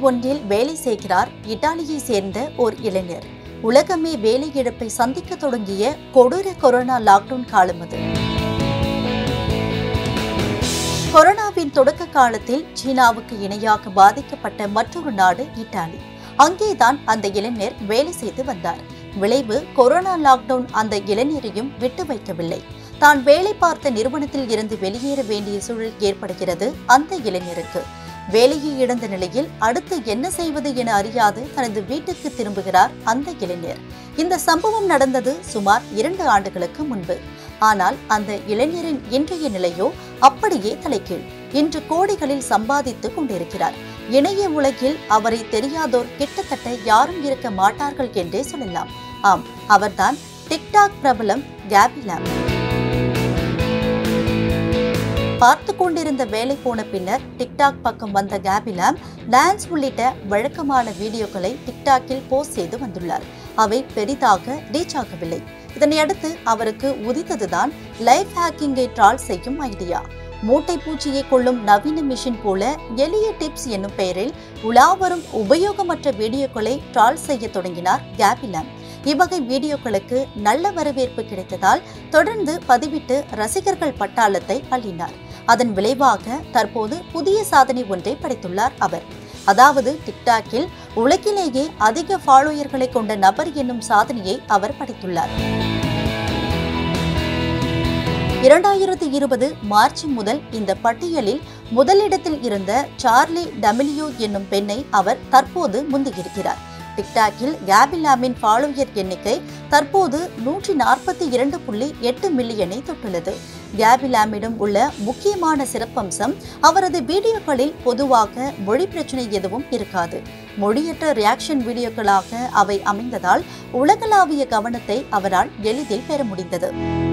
ஒன்றில் வேலை செய்கிறார் இத்தாலியை சேர்ந்த ஓர் இளைஞர் உலகமே வேலை இழப்பை சந்திக்க தொடங்கிய கொடூர கொரோனா லாக்டவுன் காலம் அது கொரோனாவின் தொடக்க காலத்தில் சீனாவுக்கு இணையாக பாதிக்கப்பட்ட மற்றொரு நாடு இத்தாலி அங்கேதான் அந்த இளைஞர் வேலை செய்து வந்தார் விளைவு கொரோனா லாக்டவுன் அந்த இளைஞரையும் விட்டு வைக்கவில்லை தான் வேலை பார்த்த நிறுவனத்தில் இருந்து வெளியேற வேண்டிய சூழல் ஏற்படுகிறது அந்த இளைஞருக்கு வேலையை இழந்த நிலையில் அடுத்து என்ன செய்வது என அறியாது தனது வீட்டுக்கு திரும்புகிறார் அந்த இளைஞர் இந்த சம்பவம் நடந்தது சுமார் இரண்டு ஆண்டுகளுக்கு முன்பு ஆனால் அந்த இளைஞரின் இன்றைய நிலையோ அப்படியே தலைகீழ் இன்று கோடிகளில் சம்பாதித்துக் கொண்டிருக்கிறார் இணைய உலகில் அவரை தெரியாதோர் கிட்டத்தட்ட யாரும் இருக்க மாட்டார்கள் என்றே சொல்லலாம் ஆம் அவர்தான் டிக்டாக் பிரபலம் கேபி லாம் பார்த்து கொண்டிருந்த வேலை போன பின்னர் டிக்டாக் பக்கம் வந்த கேபிலாம் டான்ஸ் உள்ளிட்ட வழக்கமான வீடியோக்களை டிக்டாக்கில் போஸ்ட் செய்து வந்துள்ளார் அவை பெரிதாக ரீச் ஆகவில்லை இதனையடுத்து அவருக்கு உதித்ததுதான் லைஃப் ஹேக்கிங்கை ட்ரால் செய்யும் ஐடியா மூட்டை பூச்சியை கொள்ளும் நவீன மிஷின் போல எளிய டிப்ஸ் என்னும் பெயரில் உலாவரும் உபயோகமற்ற வீடியோக்களை ட்ரால் செய்ய தொடங்கினார் கேபிலாம் இவ்வகை வீடியோக்களுக்கு நல்ல வரவேற்பு கிடைத்ததால் தொடர்ந்து பதிவிட்டு ரசிகர்கள் பட்டாளத்தை அள்ளினார் அதன் விளைவாக தற்போது புதிய சாதனை ஒன்றை படைத்துள்ளார் அவர் அதாவது டிக்டாக்கில் உலகிலேயே அதிக ஃபாலோயர்களை கொண்ட நபர் என்னும் சாதனையை அவர் படைத்துள்ளார் இரண்டாயிரத்தி இருபது மார்ச் முதல் இந்த பட்டியலில் முதலிடத்தில் இருந்த சார்லி டமிலியோ என்னும் பெண்ணை அவர் தற்போது முந்தியிருக்கிறார் டிக்டாக்கில் கேபிலாமின் ஃபாலோயர் எண்ணிக்கை தற்போது நூற்றி நாற்பத்தி இரண்டு புள்ளி எட்டு மில்லியனை தொட்டுள்ளது கேபிலாமிடம் உள்ள முக்கியமான சிறப்பம்சம் அவரது வீடியோக்களில் பொதுவாக மொழி பிரச்சனை எதுவும் இருக்காது மொழியற்ற ரியாக்ஷன் வீடியோக்களாக அவை அமைந்ததால் உலகளாவிய கவனத்தை அவரால் எளிதில் பெற முடிந்தது